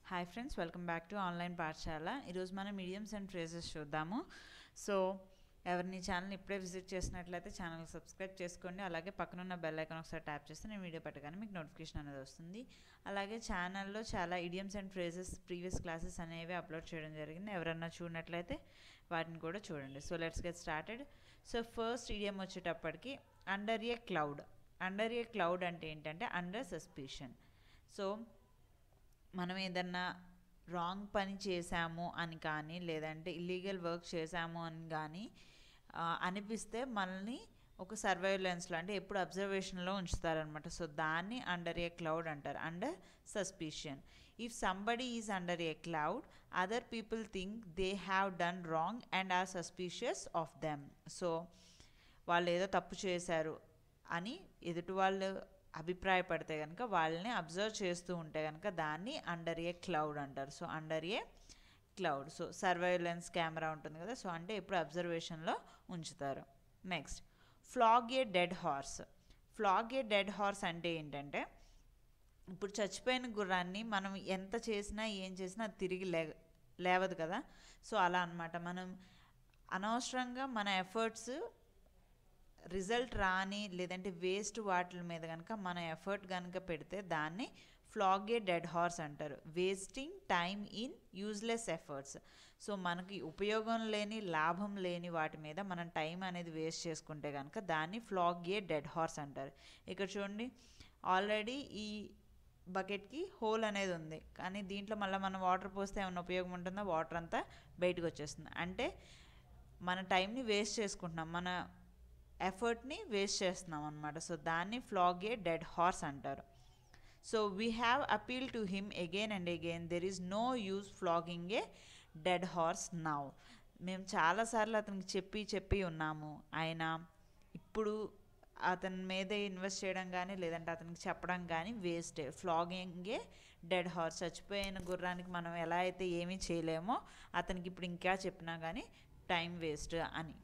hi friends welcome back to online Pathashala ఈరోజు మనం idioms and phrases చూద్దాము సో ఎవరిని ఛానల్ ఇప్పుడే విజిట్ చేసినట్లయితే ఛానల్ సబ్స్క్రైబ్ చేసుకోండి అలాగే పక్కనున్న బెల్ ఐకాన్ ఒకసారి ట్యాప్ చేస్తే నేను వీడియో పెట్టగానే మీకు నోటిఫికేషన్ అనేది వస్తుంది అలాగే ఛానల్లో చాలా idioms and phrases previous classes అనేవి అప్లోడ్ చేయడం జరిగింది ఎవరన్నా చూడనట్లయితే వాటిని కూడా చూడండి so let's get started so first idiom వచ్చేటప్పటికి under a cloud under a cloud అంటే ఏంటంటే అండర్ సస్పిషన్ సో మనం ఏదన్నా రాంగ్ పని చేశాము అని కానీ లేదంటే ఇల్లీగల్ వర్క్ చేశాము అని కానీ ఆ, అనిపిస్తే మనల్ని ఒక సర్వైలెన్స్లో అంటే ఎప్పుడు అబ్జర్వేషన్లో ఉంచుతారనమాట సో దాన్ని అండర్ ఏ క్లౌడ్ అంటారు under suspicion if somebody is under a cloud other people think they have done wrong and are suspicious of them so వాళ్ళు ఏదో తప్పు చేశారు అని ఎదుటి వాళ్ళు అభిప్రాయపడితే కనుక వాళ్ళని అబ్జర్వ్ చేస్తూ ఉంటే కనుక దాన్ని అండర్ ఏ క్లౌడ్ అంటారు so under a cloud so surveillance camera ఉంటుంది కదా సో అంటే ఎప్పుడు అబ్జర్వేషన్లో ఉంచుతారు next flog a dead horse flog a dead horse అంటే ఏంటంటే ఇప్పుడు చచ్చిపోయిన గుర్రాన్ని మనం ఎంత చేసినా ఏం చేసినా అది తిరిగి లే లేవదు కదా సో అలా అన్నమాట మనం అనవసరంగా మన ఎఫర్ట్స్ రిజల్ట్ రాని లేదంటే వేస్ట్ వాటి మీద కనుక మన ఎఫర్ట్ కనుక పెడితే దాన్ని ఫ్లాగే డెడ్ హార్స్ అంటారు wasting time in useless efforts so మనకి ఉపయోగం లేని లాభం లేని వాటి మీద మనం టైం అనేది వేస్ట్ చేసుకుంటే కనుక దాన్ని ఫ్లాగే డెడ్ హార్స్ అంటారు ఇక్కడ చూడండి ఆల్రెడీ ఈ బకెట్కి హోల్ అనేది ఉంది కానీ దీంట్లో మళ్ళీ మనం వాటర్ పోస్తే ఏమైనా ఉపయోగం ఉంటుందో వాటర్ అంతా బయటకు వచ్చేస్తుంది అంటే మన టైంని వేస్ట్ చేసుకుంటున్నాం మన ఎఫర్ట్ని వేస్ట్ చేస్తున్నాం అనమాట సో దాన్ని ఫ్లాగే డెడ్ హార్స్ అంటారు so we have appeal to him again and again there is no use flogging a dead horse now మేము చాలాసార్లు అతనికి చెప్పి చెప్పి ఉన్నాము ఆయన ఇప్పుడు అతని మీద ఇన్వెస్ట్ చేయడం కానీ లేదంటే అతనికి చెప్పడం కానీ వేస్టే ఫ్లాగింగే డెడ్ హార్స్ చచ్చిపోయిన గుర్రానికి మనం ఎలా అయితే ఏమీ చేయలేమో అతనికి ఇప్పుడు ఇంకా చెప్పినా కానీ టైం వేస్ట్ అని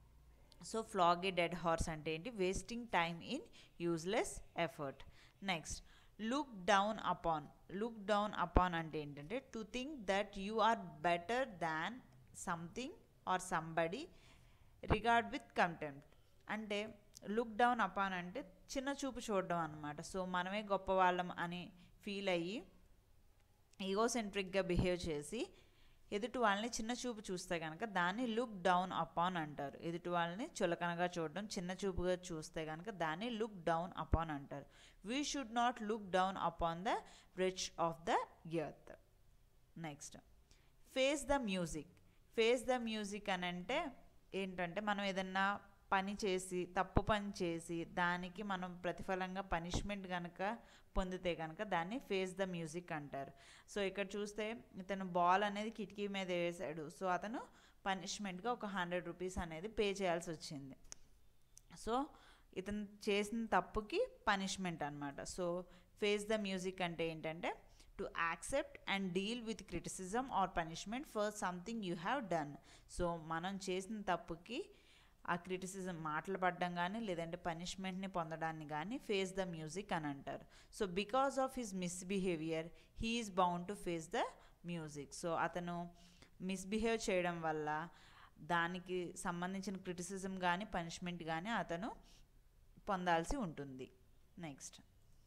so flog a dead horse అంటే ఏంటి wasting time in useless effort next look down upon look down upon అంటే ఏంటంటే to think that you are better than something or somebody regard with contempt అంటే look down upon అంటే చిన్న చూపు చూడడం అనమాట సో మనమే గొప్ప వాళ్ళం అని ఫీల్ అయ్యి ఈగోసెంట్రిక్గా బిహేవ్ చేసి ఎదుటి వాళ్ళని చిన్న చూపు చూస్తే కనుక దాన్ని లుక్ డౌన్ అపాన్ అంటారు ఎదుటి వాళ్ళని చులకనగా చూడడం చిన్న చూపుగా చూస్తే కనుక దాన్ని లుక్ డౌన్ అపాన్ అంటారు we should not look down upon the rich of the earth next face the music face the music అని అంటే ఏంటంటే మనం ఏదన్నా పని చేసి తప్పు పని చేసి దానికి మనం ప్రతిఫలంగా పనిష్మెంట్ కనుక పొందితే కనుక దాన్ని ఫేస్ ద మ్యూజిక్ అంటారు సో ఇక్కడ చూస్తే ఇతను బాల్ అనేది కిటికీ మీద వేసాడు సో అతను పనిష్మెంట్గా ఒక హండ్రెడ్ రూపీస్ అనేది పే చేయాల్సి వచ్చింది సో ఇతను చేసిన తప్పుకి పనిష్మెంట్ అనమాట సో ఫేస్ ద మ్యూజిక్ అంటే ఏంటంటే to accept and deal with criticism or punishment for something you have done so మనం చేసిన తప్పుకి ఆ క్రిటిసిజం మాటలు పడడం కానీ లేదంటే పనిష్మెంట్ని పొందడాన్ని కానీ ఫేస్ ద మ్యూజిక్ అని అంటారు so because of his misbehaviour he is bound to face the music so అతను మిస్బిహేవ్ చేయడం వల్ల దానికి సంబంధించిన క్రిటిసిజం కానీ పనిష్మెంట్ కానీ అతను పొందాల్సి ఉంటుంది next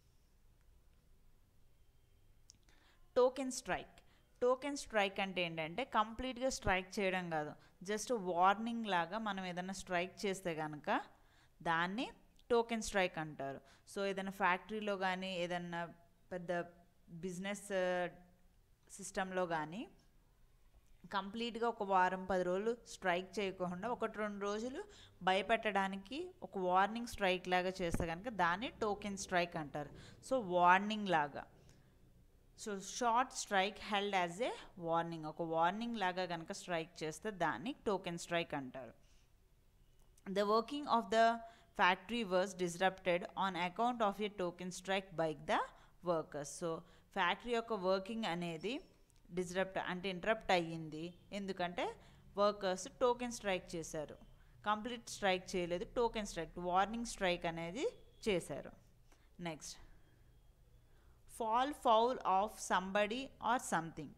token strike token strike అంటే ఏంటంటే కంప్లీట్గా స్ట్రైక్ చేయడం కాదు జస్ట్ వార్నింగ్ లాగా మనం ఏదైనా స్ట్రైక్ చేస్తే కనుక దాన్ని టోకెన్ స్ట్రైక్ అంటారు సో ఏదైనా ఫ్యాక్టరీలో కానీ ఏదైనా పెద్ద బిజినెస్ సిస్టంలో కానీ కంప్లీట్గా ఒక వారం పది రోజులు స్ట్రైక్ చేయకుండా ఒకటి రెండు రోజులు భయపెట్టడానికి ఒక వార్నింగ్ స్ట్రైక్ లాగా చేస్తే కనుక దాన్ని టోకెన్ స్ట్రైక్ అంటారు సో వార్నింగ్ లాగా so short strike held as a warning ఒక వార్నింగ్ లాగా కనుక స్ట్రైక్ చేస్తే దాన్ని టోకెన్ స్ట్రైక్ అంటారు the working of the factory was disrupted on account of a token strike by the workers so factory యొక్క working అనేది disrupt అంటే interrupt అయ్యింది ఎందుకంటే వర్కర్స్ టోకెన్ స్ట్రైక్ చేశారు కంప్లీట్ స్ట్రైక్ చేయలేదు టోకెన్ స్ట్రైక్ వార్నింగ్ స్ట్రైక్ అనేది చేశారు next fall foul of somebody or something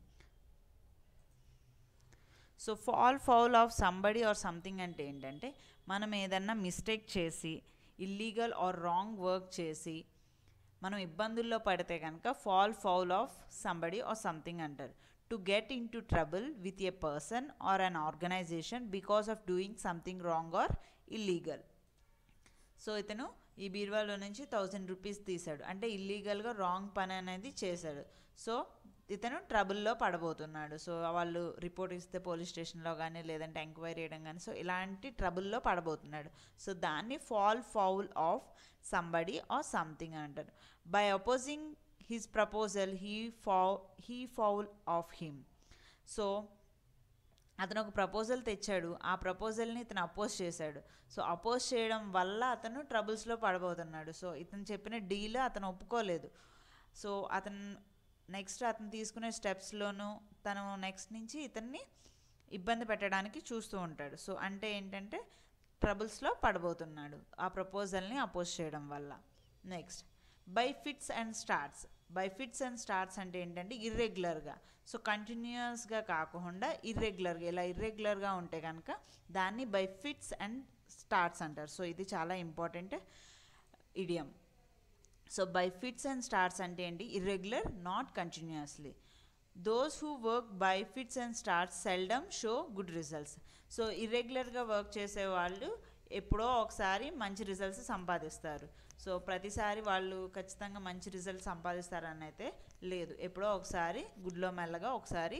so fall foul of somebody or something అంటే ఏంటంటే మనం ఏదన్నా మిస్టేక్ చేసి ఇల్లీగల్ ఆర్ రాంగ్ వర్క్ చేసి మనం ఇబ్బందుల్లో పడితే కనుక fall foul of somebody or something అంటారు to get into trouble with a person or an organisation because of doing something wrong or illegal so ఇతను ఈ బీరువాలో నుంచి థౌజండ్ రూపీస్ తీశాడు అంటే ఇల్లీగల్గా రాంగ్ పని అనేది చేశాడు సో ఇతను ట్రబుల్లో పడబోతున్నాడు సో వాళ్ళు రిపోర్ట్ ఇస్తే పోలీస్ స్టేషన్లో కానీ లేదంటే ఎంక్వైరీ చేయడం కానీ సో ఇలాంటి ట్రబుల్లో పడబోతున్నాడు సో దాన్ని fall foul of somebody or something అంటారు by opposing his proposal he ఫౌ he foul of him so అతను ఒక ప్రపోజల్ తెచ్చాడు ఆ ప్రపోజల్ని ఇతను అపోజ్ చేశాడు సో అపోజ్ చేయడం వల్ల అతను ట్రబుల్స్లో పడబోతున్నాడు సో ఇతను చెప్పిన డీల్ అతను ఒప్పుకోలేదు సో అతను నెక్స్ట్ అతను తీసుకునే స్టెప్స్లోనూ తను నెక్స్ట్ నుంచి ఇతన్ని ఇబ్బంది పెట్టడానికి చూస్తూ ఉంటాడు సో అంటే ఏంటంటే ట్రబుల్స్లో పడబోతున్నాడు ఆ ప్రపోజల్ని అపోజ్ చేయడం వల్ల next by fits and starts by fits and starts అంటే ఏంటంటే ఇర్రెగ్యులర్గా సో కంటిన్యూస్గా కాకుండా ఇర్రెగ్యులర్గా ఇలా ఇర్రెగ్యులర్గా ఉంటే కనుక దాన్ని బై ఫిట్స్ అండ్ స్టార్ట్స్ అంటారు సో ఇది చాలా important idiom so by fits and starts అంటే ఏంటి irregular not continuously those who work by fits and starts seldom show good results so ఇర్రెగ్యులర్గా వర్క్ చేసే వాళ్ళు ఎప్పుడో ఒకసారి మంచి రిజల్ట్స్ సంపాదిస్తారు సో ప్రతిసారి వాళ్ళు ఖచ్చితంగా మంచి రిజల్ట్స్ సంపాదిస్తారని అయితే లేదు ఎప్పుడో ఒకసారి గుడ్లో మెల్లగా ఒకసారి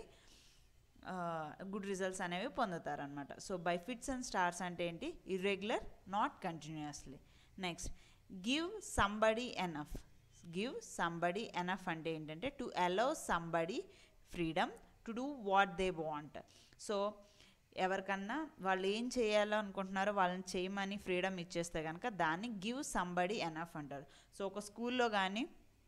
గుడ్ రిజల్ట్స్ అనేవి పొందుతారనమాట so by fits and starts అంటే ఏంటి irregular not continuously next give somebody enough give somebody enough అంటే ఏంటంటే to allow somebody freedom to do what they want so ఎవరికన్నా వాళ్ళు ఏం చేయాలో అనుకుంటున్నారో వాళ్ళని చేయమని ఫ్రీడమ్ ఇచ్చేస్తే కనుక దాన్ని గివ్ సంబడి ఎనఫ్ అంటారు సో ఒక స్కూల్లో కానీ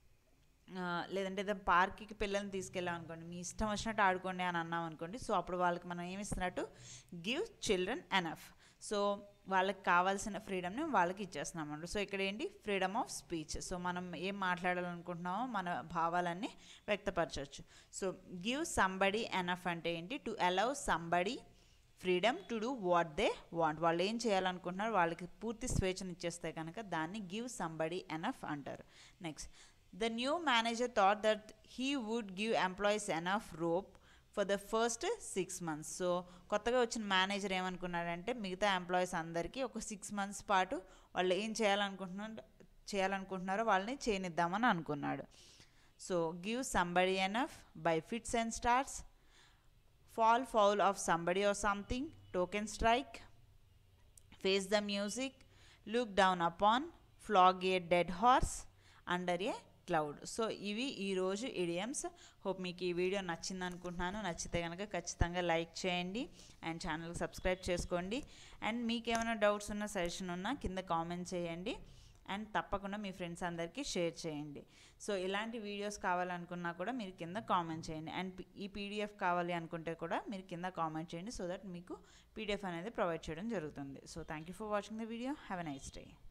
లేదంటే ఏదైనా పార్క్కి పిల్లల్ని తీసుకెళ్ళాం అనుకోండి మీ ఇష్టం వచ్చినట్టు ఆడుకోండి అని అన్నాం అనుకోండి సో అప్పుడు వాళ్ళకి మనం ఏమి ఇస్తున్నట్టు గివ్ చిల్డ్రన్ ఎనఫ్ సో వాళ్ళకి కావాల్సిన ఫ్రీడమ్ని వాళ్ళకి ఇచ్చేస్తున్నాం అన్నమాట సో ఇక్కడ ఏంటి ఫ్రీడమ్ ఆఫ్ స్పీచ్ సో మనం ఏం మాట్లాడాలనుకుంటున్నామో మన భావాలన్నీ వ్యక్తపరచవచ్చు సో గివ్ సంబడి ఎనఫ్ అంటే ఏంటి to allow somebody freedom to do what they want వాళ్ళు ఏం చేయాలనుకుంటున్నారు వాళ్ళకి పూర్తి స్వేచ్ఛను ఇచ్చేస్తే కనుక దాన్ని గివ్ సంబడి ఎనఫ్ అంటారు next the new manager thought that he would give employees enough rope for the first six months so కొత్తగా వచ్చిన మేనేజర్ ఏమనుకున్నాడంటే మిగతా ఎంప్లాయీస్ అందరికీ ఒక సిక్స్ మంత్స్ పాటు వాళ్ళు ఏం చేయాలనుకుంటున్నారు చేయాలనుకుంటున్నారో వాళ్ళని చేయనిద్దామని అనుకున్నాడు so give somebody enough by fits and starts fall foul of somebody or something, token strike, face the music, look down upon, flog a dead horse, under a cloud so ఇవి ఈరోజు ఇడియమ్స్ హోప్ మీకు ఈ video నచ్చింది అనుకుంటున్నాను నచ్చితే కనుక ఖచ్చితంగా like చేయండి అండ్ ఛానల్కి సబ్స్క్రైబ్ చేసుకోండి అండ్ మీకు ఏమైనా డౌట్స్ ఉన్నా సజెషన్ ఉన్నా కింద కామెంట్ చేయండి అండ్ తప్పకుండా మీ ఫ్రెండ్స్ అందరికీ షేర్ చేయండి సో ఇలాంటి వీడియోస్ కావాలనుకున్నా కూడా మీరు కింద కామెంట్ చేయండి అండ్ ఈ పీడిఎఫ్ కావాలి అనుకుంటే కూడా మీరు కింద కామెంట్ చేయండి సో దట్ మీకు పీడిఎఫ్ అనేది ప్రొవైడ్ చేయడం జరుగుతుంది so thank you for watching the video have a nice day